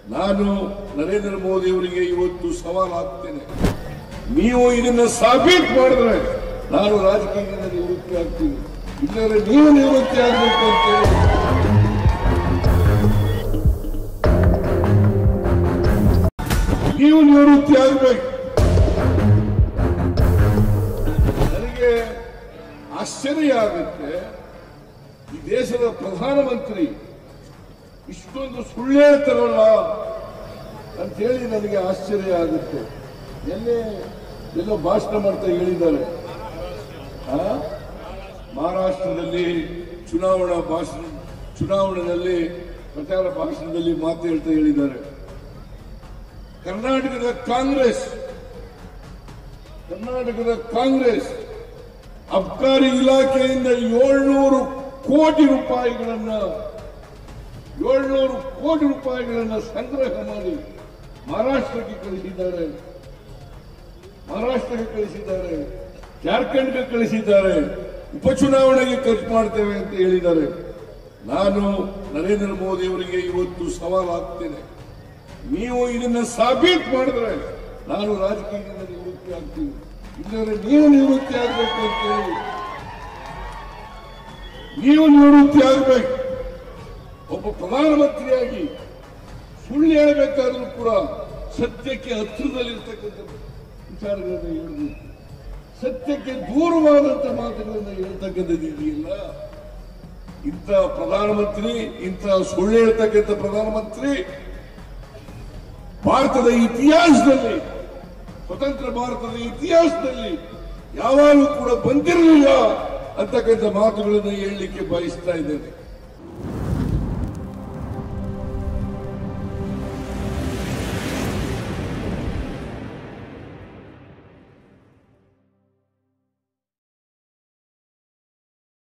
ನಾನು ನರೇಂದ್ರ ಮೋದಿ ಅವರಿಗೆ ಇವತ್ತು ಸವಾಲು ಹಾಕ್ತೇನೆ ನೀವು ಇದನ್ನ ಸಾಬೀತು ಮಾಡಿದ್ರೆ ನಾನು ರಾಜಕೀಯದಿಂದ ನಿವೃತ್ತಿ ಆಗ್ತೀನಿ ಇಲ್ಲದ್ರೆ ನೀವು ನಿವೃತ್ತಿ ಆಗಬೇಕು ಅಂತೇಳಿ ನೀವು ನಿವೃತ್ತಿ ಆಗಬೇಕು ನನಗೆ ಆಶ್ಚರ್ಯ ಆಗುತ್ತೆ ಈ ದೇಶದ ಪ್ರಧಾನಮಂತ್ರಿ ಇಷ್ಟೊಂದು ಸುಳ್ಳು ಹೇಳ್ತಾರಲ್ಲ ಅಂತೇಳಿ ನನಗೆ ಆಶ್ಚರ್ಯ ಆಗುತ್ತೆ ಎಲ್ಲೇ ಎಲ್ಲೋ ಭಾಷಣ ಮಾಡ್ತಾ ಹೇಳಿದ್ದಾರೆ ಆ? ಮಹಾರಾಷ್ಟ್ರದಲ್ಲಿ ಚುನಾವಣಾ ಭಾಷಣ ಚುನಾವಣೆಯಲ್ಲಿ ಪ್ರಚಾರ ಭಾಷಣದಲ್ಲಿ ಮಾತು ಹೇಳ್ತಾ ಹೇಳಿದ್ದಾರೆ ಕರ್ನಾಟಕದ ಕಾಂಗ್ರೆಸ್ ಕರ್ನಾಟಕದ ಕಾಂಗ್ರೆಸ್ ಅಬ್ಕಾರಿ ಇಲಾಖೆಯಿಂದ ಏಳ್ನೂರು ಕೋಟಿ ರೂಪಾಯಿಗಳನ್ನ ಏಳ್ನೂರು ಕೋಟಿ ರೂಪಾಯಿಗಳನ್ನ ಸಂಗ್ರಹ ಮಾಡಿ ಮಹಾರಾಷ್ಟ್ರಕ್ಕೆ ಕಳಿಸಿದ್ದಾರೆ ಮಹಾರಾಷ್ಟ್ರಕ್ಕೆ ಕಳಿಸಿದ್ದಾರೆ ಜಾರ್ಖಂಡ್ಗೆ ಕಳಿಸಿದ್ದಾರೆ ಉಪಚುನಾವಣೆಗೆ ಖರ್ಚು ಮಾಡ್ತೇವೆ ಅಂತ ಹೇಳಿದ್ದಾರೆ ನಾನು ನರೇಂದ್ರ ಮೋದಿ ಅವರಿಗೆ ಇವತ್ತು ಸವಾಲು ಹಾಕ್ತೇನೆ ನೀವು ಇದನ್ನ ಸಾಬೀತು ಮಾಡಿದ್ರೆ ನಾನು ರಾಜಕೀಯದಿಂದ ನಿವೃತ್ತಿ ಆಗ್ತೀನಿ ಇಲ್ಲದ್ರೆ ನೀವು ನಿವೃತ್ತಿ ಆಗಬೇಕು ಅಂತೇಳಿ ನೀವು ನಿವೃತ್ತಿ ಆಗಬೇಕು ಒಬ್ಬ ಪ್ರಧಾನಮಂತ್ರಿಯಾಗಿ ಸುಳ್ಳು ಹೇಳಬೇಕಾದ್ರೂ ಕೂಡ ಸತ್ಯಕ್ಕೆ ಹತ್ತಿರದಲ್ಲಿರ್ತಕ್ಕಂಥ ವಿಚಾರಗಳನ್ನು ಹೇಳಬೇಕು ಸತ್ಯಕ್ಕೆ ದೂರವಾದಂತ ಮಾತುಗಳನ್ನು ಹೇಳ್ತಕ್ಕಂಥದ್ದು ಇದೆಯಲ್ಲ ಇಂಥ ಪ್ರಧಾನಮಂತ್ರಿ ಇಂಥ ಸುಳ್ಳು ಹೇಳ್ತಕ್ಕಂಥ ಪ್ರಧಾನಮಂತ್ರಿ ಭಾರತದ ಇತಿಹಾಸದಲ್ಲಿ ಸ್ವತಂತ್ರ ಭಾರತದ ಇತಿಹಾಸದಲ್ಲಿ ಯಾವಾಗಲೂ ಕೂಡ ಬಂದಿರಲಿಲ್ಲ ಅಂತಕ್ಕಂಥ ಮಾತುಗಳನ್ನು ಹೇಳಲಿಕ್ಕೆ ಬಯಸ್ತಾ ಇದ್ದೇನೆ